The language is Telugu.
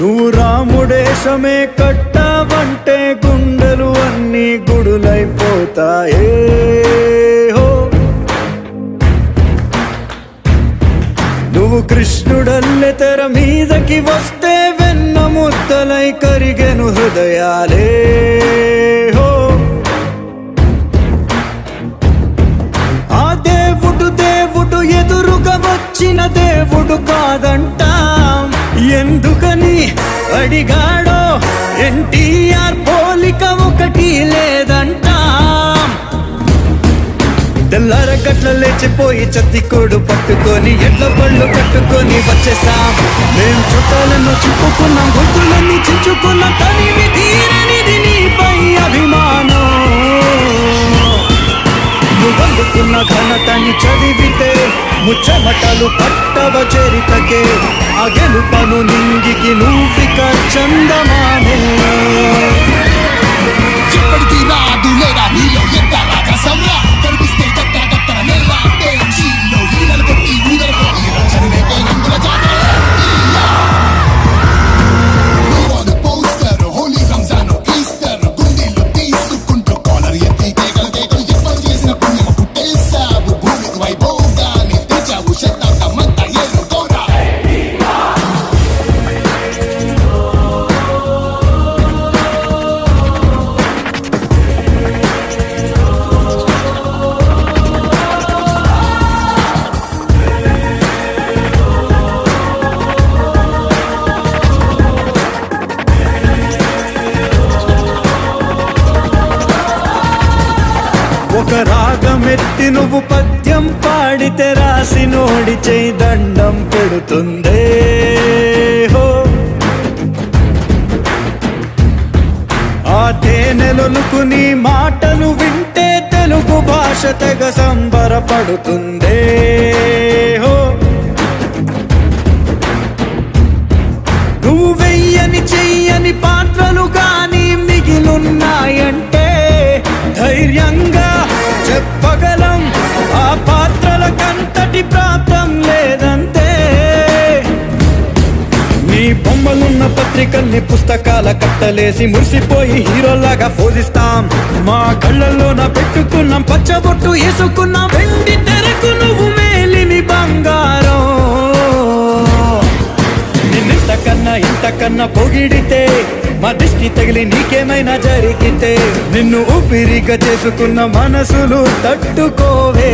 నువ్వు రాముడేశమే కట్టావంటే గుండెలు అన్ని గుడులైపోతాయే హో నువ్వు కృష్ణుడల్లె తెర మీదకి వస్తే వెన్న ముద్దలై కరిగెను హృదయాలే హో ఆ దేవుడు దేవుడు ఎదురుగా వచ్చిన దేవుడు కాదంటాం ఎందుకని అడిగాడో ఎన్టీఆర్ పోలిక ఒకటి లేదంటాం తెల్లారగట్ల లేచిపోయి చత్తికోడు పట్టుకొని ఎడ్ల పళ్ళు కట్టుకొని వచ్చేసాం మేం చుట్టాలను చుట్టుకున్నాం గుర్తులన్నీ చించుకున్నాం తనివి తీరనిది నీపై అభిమానం నువ్వందుకున్న ఘనతని చదివితే ముచ్చమటలు పట్టవ చరితకే ఆ గెలుపను నింగికి నువ్విక చందమానే ఎప్పటికీ రాదు లేదా నీలో ఎంత రాజసంలా కనిపిస్తే గత్తర గత్తర నెల బెంచీలో ఈనలు కొట్టి ఊదలు కొట్టి రచ్చనమే పేరంగుల జాతర నువ్వు on the poster, holy Ramzan Easter గుండెల్లో తీసుకుంటూ కాలర్ ఎత్తి కేకలు కేకలు ఎవ్వరు చేసిన పుణ్యము పుట్టేశావు భూమికి వైభోగాన్ని తెచ్చావు శతాబ్దమంతా ఏలుకోరా ఒక రాగమెత్తి నువ్వు పద్యం పాడితే రాసి నోడి చేయి దండం పెడుతుందే హో ఆ తేనెలొలుకు నీ మాటలు వింటే తెలుగు భాష తెగ సంబరపడుతుందే హో నువ్వు వెయ్యని చెయ్యని పాత్రలు గాని మిగిలున్నాయంటే ధైర్యంగా చెప్పగలం ఆ పాత్రలకంతటి ప్రాప్తం లేదంతే నీ బొమ్మలున్న పత్రికల్ని పుస్తకాల కట్టలేసి మురిసిపోయి హీరోలాగా పోజిస్తాం మా కళ్ళల్లోన పెట్టుకున్నాం పచ్చబొట్టు వేసుకున్నాం వెండి తెరకు నువ్వు మేలిని బంగారం నిన్నింతకన్నా ఇంతకన్నా పొగిడితే మా దిష్టి తగిలి నీకేమైనా జరిగితే నిన్ను ఊపిరిగా చేసుకున్న మనసులు తట్టుకోవే